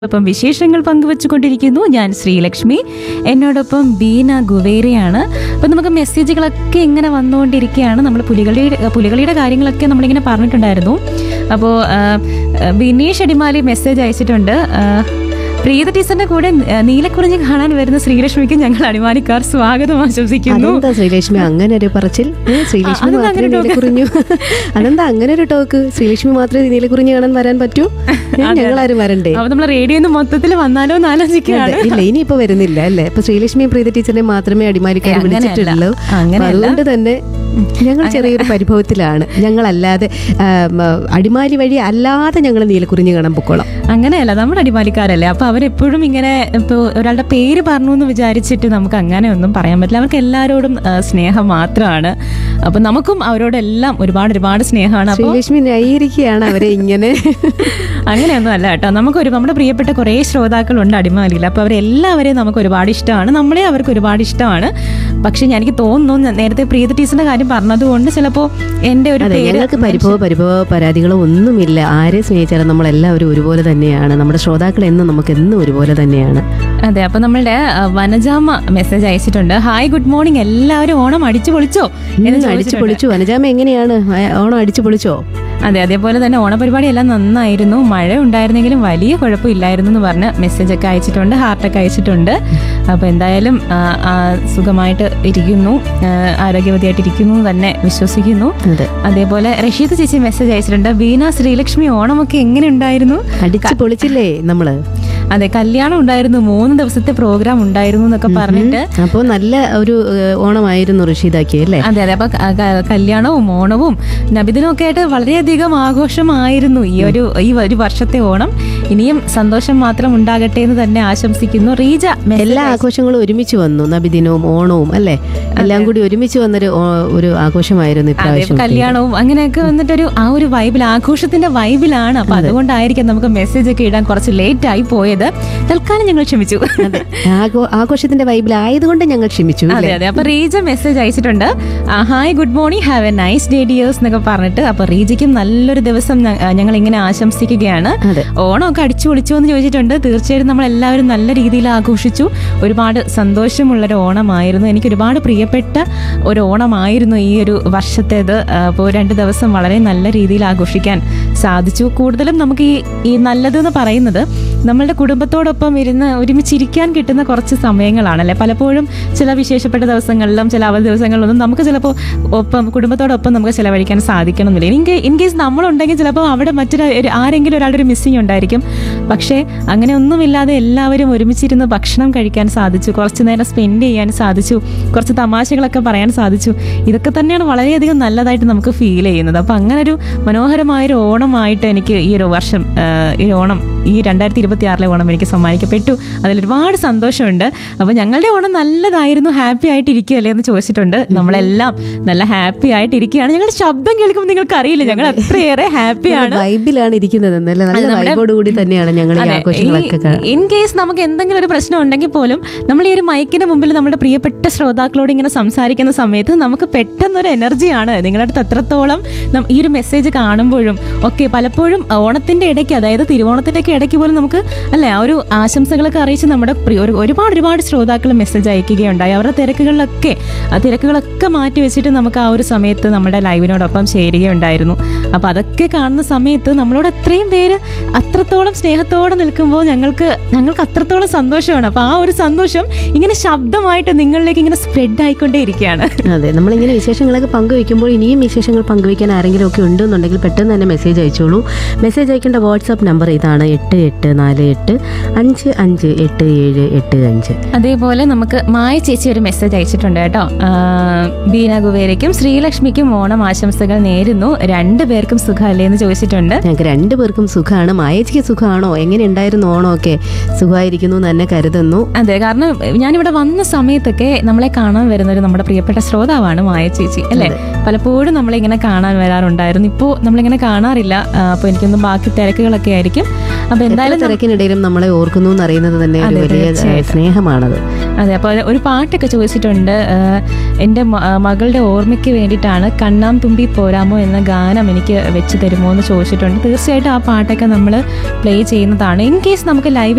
ഒപ്പം വിശേഷങ്ങൾ പങ്കുവച്ചുകൊണ്ടിരിക്കുന്നു ഞാൻ ശ്രീലക്ഷ്മി എന്നോടൊപ്പം ബീന ഗുവേരയാണ് അപ്പം നമുക്ക് മെസ്സേജുകളൊക്കെ ഇങ്ങനെ വന്നുകൊണ്ടിരിക്കുകയാണ് നമ്മൾ പുലികളിയുടെ പുലികളിയുടെ കാര്യങ്ങളൊക്കെ നമ്മളിങ്ങനെ പറഞ്ഞിട്ടുണ്ടായിരുന്നു അപ്പോൾ ബിനീഷ് അടിമാലി മെസ്സേജ് അയച്ചിട്ടുണ്ട് ആ, പ്രീത ടീച്ചറിന്റെ കൂടെ ആ, നീലക്കുറിഞ്ഞ് കാണാൻ വരുന്ന ശ്രീലക്ഷ്മിക്ക് ഞങ്ങൾ അടിമാലിക്കാർ സ്വാഗതം ആശംസിക്കുന്നു അതെന്താ ശ്രീലക്ഷ്മി അങ്ങനെ ഒരു പറച്ചിൽ ഏ, ശ്രീലക്ഷ്മി അതെന്താ മാത്രമേ അങ്ങനെ ഒരു നീലക്കുറിഞ്ഞു അതെന്താ അങ്ങനെ ഒരു ടോക്ക് ശ്രീലക്ഷ്മി മാത്രമേ നീലക്കുറിഞ്ഞു കാണാൻ വരാൻ പറ്റൂ ഏ, ഞങ്ങളാരും വരണ്ടേ അപ്പോൾ നമ്മൾ റേഡിയോ മൊത്തത്തിൽ വന്നാലോ എന്ന് ആലോചിക്കുകയാണ് അതെ. ഇല്ല ഇനിയിപ്പോ വരുന്നില്ല അല്ലേ ഇപ്പൊ ശ്രീലക്ഷ്മിയും പ്രീത ടീച്ചറിനെ മാത്രമേ അടിമാലിക്കാർ ഏ, അങ്ങനെയല്ല. വിളിച്ചിട്ടുള്ളൂ അപ്പൊ അങ്ങനെയല്ല. അതുകൊണ്ട് തന്നെ ഞങ്ങൾ ചെറിയൊരു പരിഭവത്തിലാണ് ഞങ്ങളല്ലാതെ ആ, മ, അടിമാലി വഴി അല്ലാതെ ഞങ്ങൾ നീലക്കുറിഞ്ഞു കാണാൻ പൊക്കോളാം അങ്ങനെയല്ല നമ്മുടെ അടിമാലിക്കാരല്ലേ അപ്പൊ അവരെപ്പോഴും ഇങ്ങനെ ഇപ്പോൾ ഒരാളുടെ പേര് പറഞ്ഞു എന്ന് വിചാരിച്ചിട്ട് നമുക്ക് അങ്ങനെ ഒന്നും പറയാൻ പറ്റില്ല അവർക്ക് എല്ലാവരോടും ആ, സ്നേഹം മാത്രമാണ് അപ്പൊ നമുക്കും അവരോടെല്ലാം ഒരുപാട് ഒരുപാട് സ്നേഹമാണ് അപ്പോൾ ശ്രീലക്ഷ്മി ന്യായീകരിക്കുകയാണ് അവരെ ഇങ്ങനെ അങ്ങനെയൊന്നും അല്ല കേട്ടോ നമുക്കൊരു നമ്മുടെ പ്രിയപ്പെട്ട കുറേ ശ്രോതാക്കളുണ്ട് അടിമാലിയിൽ അപ്പോൾ അവരെല്ലാവരെയും നമുക്ക് ഒരുപാട് ഇഷ്ടമാണ് നമ്മളെ അവർക്ക് ഒരുപാട് ഇഷ്ടമാണ് പക്ഷെ ഞാൻ- എനിക്ക് തോന്നുന്നു ഞാൻ നേരത്തെ പ്രീത ടീച്ചറിന്റെ കാര്യം പറഞ്ഞതുകൊണ്ട് ചിലപ്പോൾ എൻ്റെ ഒരു അതെ പേര് ഞങ്ങൾക്ക് പരിഭവ പരിഭവ പരാതികളോ ഒന്നുമില്ല ആരെ സ്നേഹിച്ചാലും നമ്മളെല്ലാവരും ഒരുപോലെ തന്നെയാണ് നമ്മുടെ ശ്രോതാക്കൾ എന്നും നമുക്ക് എന്നും ഒരുപോലെ തന്നെയാണ് അതെ അപ്പൊ നമ്മളുടെ ആ, വനജാമ മെസ്സേജ് അയച്ചിട്ടുണ്ട് ഹായ് ഗുഡ് മോർണിംഗ് എല്ലാവരും ഓണം അടിച്ചു പൊളിച്ചോ എന്ന് അടിച്ചു ചോദിച്ചിട്ടുണ്ട്. പൊളിച്ചു അനുജാമ എങ്ങനെയാണ് ആ- ഓണം അടിച്ചു പൊളിച്ചോ അതെ അതേപോലെ തന്നെ ഓണപരിപാടി എല്ലാം നന്നായിരുന്നു മഴ ഉണ്ടായിരുന്നെങ്കിലും വലിയ കുഴപ്പമില്ലായിരുന്നു എന്ന് പറഞ്ഞ് മെസ്സേജ് ഒക്കെ അയച്ചിട്ടുണ്ട് ഹാർട്ടൊക്കെ അയച്ചിട്ടുണ്ട് അപ്പൊ എന്തായാലും ആ, ആ, സുഖമായിട്ട് ഇരിക്കുന്നു ആ, ആരോഗ്യവതിയായിട്ട് ഇരിക്കുന്നു എന്ന് തന്നെ വിശ്വസിക്കുന്നു അതെ അതേപോലെ റഷീദ് ചേച്ചി മെസ്സേജ് അയച്ചിട്ടുണ്ട് വീണ ശ്രീലക്ഷ്മി ഓണമൊക്കെ എങ്ങനെ ഉണ്ടായിരുന്നു അടിച്ചു പൊളിച്ചില്ലേ നമ്മള് അതെ കല്യാണം ഉണ്ടായിരുന്നു മൂന്ന് ദിവസത്തെ പ്രോഗ്രാം ഉണ്ടായിരുന്നു എന്നൊക്കെ പറഞ്ഞിട്ട് അപ്പോ നല്ല ഒരു ഏഹ്, ഓണമായിരുന്നു ഋഷിതാക്കി അല്ലേ അതെ അതെ അപ്പൊ ക- ക- കല്യാണവും ഓണവും നബിദിനും ഒക്കെ ആയിട്ട് വളരെയധികം ആഘോഷമായിരുന്നു ഈ ഒരു ഈ ഒരു വർഷത്തെ ഓണം ഇനിയും സന്തോഷം മാത്രം ഉണ്ടാകട്ടെ എന്ന് തന്നെ ആശംസിക്കുന്നു റീജ message എല്ലാ ആഘോഷങ്ങളും ഒരുമിച്ച് വന്നു നബിദിനവും ഓണവും അല്ലേ എല്ലാം കൂടി ഒരുമിച്ച് വന്നൊരു ഓ- ഒരു ആഘോഷമായിരുന്നു അതെ ഇപ്രാവശ്യം കല്യാണവും അങ്ങനെയൊക്കെ വന്നിട്ടൊരു ആ ഒരു വൈബിൽ ആഘോഷത്തിന്റെ വൈബിലാണ് അപ്പൊ അതുകൊണ്ടായിരിക്കും നമുക്ക് മെസ്സേജ് ഒക്കെ ഇടാൻ കുറച്ച് ലേറ്റ് ആയി പോയത് തൽക്കാലം ഞങ്ങൾ ക്ഷമിച്ചു അതെ ആഘോ- ആഘോഷത്തിന്റെ വൈബിലായതുകൊണ്ട് ഞങ്ങൾ ക്ഷമിച്ചു അതെ അല്ലേ അതെ അപ്പൊ റീജ മെസ്സേജ് അയച്ചിട്ടുണ്ട് hi good morning have a nice day dears എന്നൊക്കെ പറഞ്ഞിട്ട് അപ്പൊ റീജയ്ക്കും നല്ലൊരു ദിവസം ഞ- ആ, ഞങ്ങൾ ഇങ്ങനെ ആശംസിക്കുകയാണ് അതെ ഓണമൊക്കെ അടിച്ചു പൊളിച്ചു എന്ന് ചോദിച്ചിട്ടുണ്ട് തീർച്ചയായിട്ടും നമ്മൾ എല്ലാവരും നല്ല രീതിയിൽ ആഘോഷിച്ചു ഒരുപാട് സന്തോഷമുള്ളൊരു ഓണമായിരുന്നു എനിക്ക് ഒരുപാട് പ്രിയപ്പെട്ട ഒരു ഓണമായിരുന്നു ഈ ഒരു വർഷത്തേത് അപ്പോൾ രണ്ട് ദിവസം വളരെ നല്ല രീതിയിൽ ആഘോഷിക്കാൻ സാധിച്ചു കൂടുതലും നമുക്ക് ഈ ഈ നല്ലതെന്ന് പറയുന്നത് നമ്മളുടെ കുടുംബത്തോടൊപ്പം ഇരുന്ന് ഒരുമിച്ചിരിക്കാൻ കിട്ടുന്ന കുറച്ച് സമയങ്ങളാണല്ലേ പലപ്പോഴും ചില വിശേഷപ്പെട്ട ദിവസങ്ങളിലും ചില അവധി ദിവസങ്ങളിലൊന്നും നമുക്ക് ചിലപ്പോൾ ഒപ്പം കുടുംബത്തോടൊപ്പം നമുക്ക് ചിലവഴിക്കാൻ സാധിക്കണമെന്നില്ല ഇൻ ഇൻ കേസ് നമ്മളുണ്ടെങ്കിൽ ചിലപ്പോൾ അവിടെ മറ്റൊരു ഒരു- ആരെങ്കിലും ഒരാളുടെ ഒരു മിസ്സിങ് ഉണ്ടായിരിക്കും പക്ഷേ അങ്ങനെ ഒന്നുമില്ലാതെ എല്ലാവരും ഒരുമിച്ചിരുന്ന് ഭക്ഷണം കഴിക്കാൻ സാധിച്ചു കുറച്ച് നേരം സ്പെൻഡ് ചെയ്യാൻ സാധിച്ചു കുറച്ച് തമാശകളൊക്കെ പറയാൻ സാധിച്ചു ഇതൊക്കെ തന്നെയാണ് വളരെയധികം നല്ലതായിട്ട് നമുക്ക് ഫീൽ ചെയ്യുന്നത് അപ്പം അങ്ങനെ ഒരു മനോഹരമായൊരു ഓണമായിട്ട് എനിക്ക് ഈ ഒരു വർഷം ആ, ഈ ഓണം ഈ രണ്ടായിരത്തി ഇരുപത്തി ആറിലെ ഓണം എനിക്ക് സമ്മാനിക്കപ്പെട്ടു അതിൽ ഒരുപാട് സന്തോഷമുണ്ട് അപ്പോൾ ഞങ്ങളുടെ ഓണം നല്ലതായിരുന്നു ഹാപ്പി ആയിട്ട് ഇരിക്കുകയല്ലേ എന്ന് ചോദിച്ചിട്ടുണ്ട് നമ്മളെല്ലാം നല്ല ഹാപ്പി ആയിട്ട് ഇരിക്കുകയാണ് ഞങ്ങളുടെ ശബ്ദം കേൾക്കുമ്പോൾ നിങ്ങൾക്ക് അറിയില്ല ഞങ്ങൾ അത്രയേറെ ഹാപ്പിയാണ് വൈബിലാണ് ഇരിക്കുന്നത് എന്നല്ലേ നല്ല വൈബോട് കൂടി തന്നെയാണ് ഞങ്ങൾ ഈ അതെ, ആഘോഷങ്ങളൊക്കെ ഈ- ഇൻ കേസ് നമുക്ക് എന്തെങ്കിലും ഒരു പ്രശ്നം ഉണ്ടെങ്കിൽ പോലും നമ്മൾ ഈ ഒരു മൈക്കിന്റെ മുമ്പിൽ നമ്മുടെ പ്രിയപ്പെട്ട ശ്രോതാക്കളോട് ഇങ്ങനെ സംസാരിക്കുന്ന സമയത്ത് നമുക്ക് പെട്ടെന്നൊരു എനർജിയാണ് നിങ്ങളുടെ അടുത്ത് എത്രത്തോളം നം- ഈ ഒരു മെസ്സേജ് കാണുമ്പോഴും ഒക്കെ പലപ്പോഴും ഓണത്തിന്റെ ഇടയ്ക്ക് അതായത് തിരുവോണത്തിന്റെ ഒക്കെ ഇടയ്ക്ക് പോലും നമുക്ക് അല്ലെ ആ ഒരു ആശംസകളൊക്കെ അറിയിച്ച് നമ്മുടെ പ്രിയ- ഒരു- ഒരുപാട് ഒരുപാട് ശ്രോതാക്കൾ മെസ്സേജ് അയക്കുകയുണ്ടായി അവരുടെ തിരക്കുകളിലൊക്കെ ആ തിരക്കുകളൊക്കെ മാറ്റി വെച്ചിട്ട് നമുക്ക് ആ ഒരു സമയത്ത് നമ്മുടെ ലൈവിനോടൊപ്പം ചേരുകയുണ്ടായിരുന്നു അപ്പൊ അതൊക്കെ കാണുന്ന സമയത്ത് നമ്മളോട് അത്രയും പേര് അത്രത്തോളം സ്നേഹത്തോടെ നിൽക്കുമ്പോൾ ഞങ്ങൾക്ക് ഞങ്ങൾക്ക് അത്രത്തോളം സന്തോഷമാണ് അപ്പൊ ആ ഒരു സന്തോഷം ഇങ്ങനെ ശബ്ദമായിട്ട് നിങ്ങളിലേക്ക് ഇങ്ങനെ സ്പ്രെഡ് ആയിക്കൊണ്ടേ ഇരിക്കുകയാണ് അതെ നമ്മളിങ്ങനെ വിശേഷങ്ങളൊക്കെ പങ്കുവെക്കുമ്പോൾ ഇനിയും വിശേഷങ്ങൾ പങ്കുവെക്കാൻ ആരെങ്കിലും ഒക്കെ ഉണ്ടെന്നുണ്ടെങ്കിൽ പെട്ടെന്ന് തന്നെ മെസ്സേജ് അയച്ചോളൂ മെസ്സേജ് അയക്കേണ്ട വാട്സാപ്പ് നമ്പർ ഇതാണ് എട്ട് എട്ട് നാല് എട്ട് അഞ്ച് അഞ്ച് എട്ട് ഏഴ് എട്ട് അഞ്ച് അതേപോലെ നമുക്ക് മായ ചേച്ചി ഒരു മെസ്സേജ് അയച്ചിട്ടുണ്ട് കേട്ടോ ആ, ബീന കുബേരയ്ക്കും ശ്രീലക്ഷ്മിക്കും ഓണം ആശംസകൾ നേരുന്നു രണ്ടു പേർക്കും സുഖമല്ലേ എന്ന് ചോദിച്ചിട്ടുണ്ട് ഞങ്ങൾക്ക് രണ്ടു പേർക്കും സുഖമാണ് മായേച്ചിക്ക് സുഖമാണോ എങ്ങനെ ഉണ്ടായിരുന്നു ഓണമൊക്കെ സുഖമായിരിക്കുന്നു എന്ന് തന്നെ കരുതുന്നു അതെ കാരണം ഞാനിവിടെ വന്ന സമയത്തൊക്കെ നമ്മളെ കാണാൻ വരുന്ന ഒരു നമ്മുടെ പ്രിയപ്പെട്ട ശ്രോതാവാണ് മായ ചേച്ചി അല്ലേ പലപ്പോഴും നമ്മളെ ഇങ്ങനെ കാണാൻ വരാറുണ്ടായിരുന്നു ഇപ്പോൾ നമ്മളിങ്ങനെ കാണാറില്ല അപ്പോൾ എനിക്കൊന്നും ബാക്കി തിരക്കുകളൊക്കെ ആയിരിക്കും അപ്പൊ എത്ര എന്തായാലും തിരക്കിനിടയിലും നമ്മളെ ഓർക്കുന്നു എന്ന് അറിയുന്നത് തന്നെ ഒരു അതെ, വലിയ തീർച്ചയായിട്ടും. സ്നേഹമാണത് അതെ അപ്പോൾ ഒരു പാട്ടൊക്കെ ചോദിച്ചിട്ടുണ്ട് ആഹ് എൻ്റെ മ- ആഹ് മകളുടെ ഓർമ്മയ്ക്ക് വേണ്ടിയിട്ടാണ് കണ്ണാം തുമ്പി പോരാമോ എന്ന ഗാനം എനിക്ക് വെച്ച് തരുമോ എന്ന് ചോദിച്ചിട്ടുണ്ട് തീർച്ചയായിട്ടും ആ പാട്ടൊക്കെ നമ്മൾ പ്ലേ ചെയ്യുന്നതാണ് ഇൻ കേസ് നമുക്ക് ലൈവ്